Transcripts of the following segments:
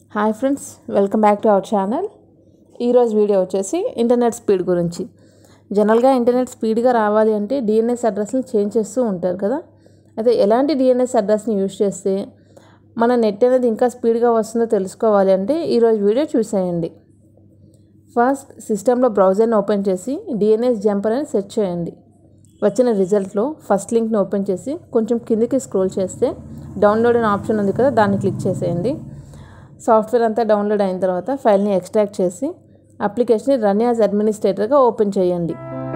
hi friends welcome back to our channel ఈరోజు video వచ్చేసి internet speed గురించి జనరల్గా ఇంటర్నెట్ స్పీడ్గా రావాలి అంటే డిఎన్ఎస్ అడ్రస్ని చేంజ్ చేస్తూ ఉంటారు కదా అయితే ఎలాంటి డిఎన్ఎస్ అడ్రస్ని యూజ్ చేస్తే మన నెట్ అనేది ఇంకా స్పీడ్గా వస్తుందో తెలుసుకోవాలి అంటే ఈరోజు వీడియో చూసేయండి ఫస్ట్ సిస్టంలో బ్రౌజర్ని ఓపెన్ చేసి డిఎన్ఎస్ జంపర్ అని సెర్చ్ చేయండి వచ్చిన రిజల్ట్లో ఫస్ట్ లింక్ని ఓపెన్ చేసి కొంచెం కిందికి స్క్రోల్ చేస్తే డౌన్లోడ్ అనే ఆప్షన్ ఉంది కదా దాన్ని క్లిక్ చేసేయండి సాఫ్ట్వేర్ అంతా డౌన్లోడ్ అయిన తర్వాత ఫైల్ని ఎక్స్ట్రాక్ట్ చేసి అప్లికేషన్ని రన్ యాజ్ అడ్మినిస్ట్రేటర్గా ఓపెన్ చేయండి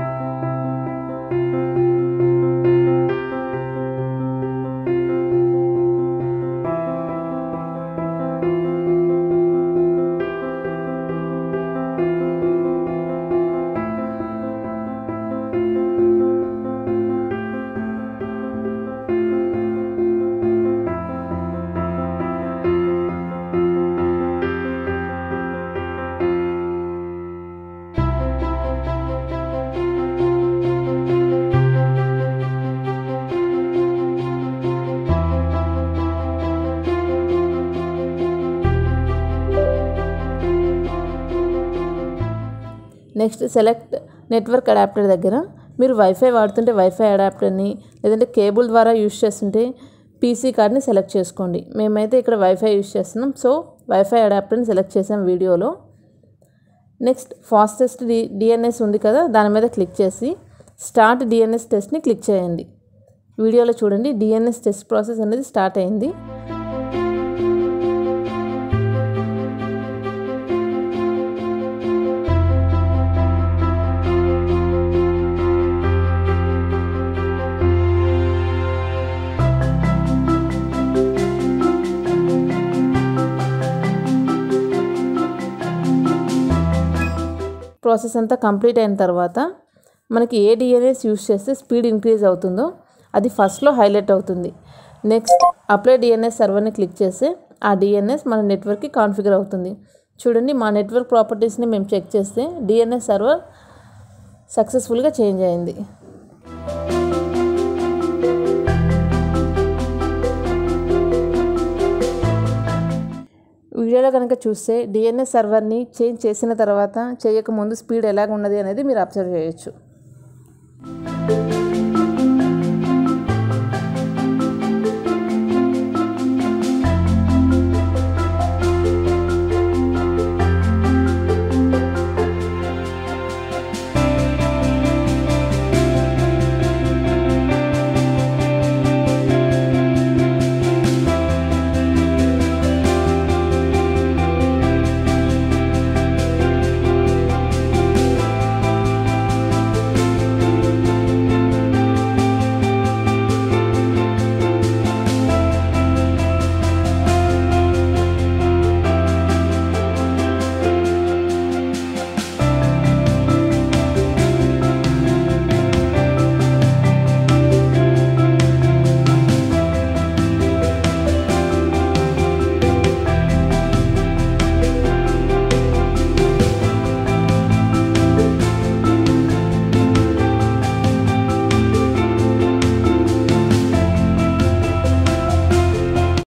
నెక్స్ట్ సెలెక్ట్ నెట్వర్క్ అడాప్టర్ దగ్గర మీరు వైఫై వాడుతుంటే వైఫై అడాప్టర్ని లేదంటే కేబుల్ ద్వారా యూస్ చేస్తుంటే పీసీ కార్డ్ని సెలెక్ట్ చేసుకోండి మేమైతే ఇక్కడ వైఫై యూస్ చేస్తున్నాం సో వైఫై అడాప్టర్ని సెలెక్ట్ చేసాం వీడియోలో నెక్స్ట్ ఫాస్టెస్ట్ డి డిఎన్ఎస్ ఉంది కదా దాని మీద క్లిక్ చేసి స్టార్ట్ డిఎన్ఎస్ టెస్ట్ని క్లిక్ చేయండి వీడియోలో చూడండి డిఎన్ఎస్ టెస్ట్ ప్రాసెస్ అనేది స్టార్ట్ అయింది ప్రాసెస్ అంతా కంప్లీట్ అయిన తర్వాత మనకి ఏ డిఎన్ఎస్ యూస్ చేస్తే స్పీడ్ ఇంక్రీజ్ అవుతుందో అది ఫస్ట్లో హైలైట్ అవుతుంది నెక్స్ట్ అప్లై డిఎన్ఎస్ సర్వర్ని క్లిక్ చేస్తే ఆ డిఎన్ఎస్ మన నెట్వర్క్కి కాన్ఫిగర్ అవుతుంది చూడండి మా నెట్వర్క్ ప్రాపర్టీస్ని మేము చెక్ చేస్తే డిఎన్ఎస్ సర్వర్ సక్సెస్ఫుల్గా చేంజ్ అయింది వీడియోలో కనుక చూస్తే డిఎన్ఎస్ సర్వర్ని చేంజ్ చేసిన తర్వాత చేయకముందు స్పీడ్ ఎలాగ ఉన్నది అనేది మీరు అబ్జర్వ్ చేయొచ్చు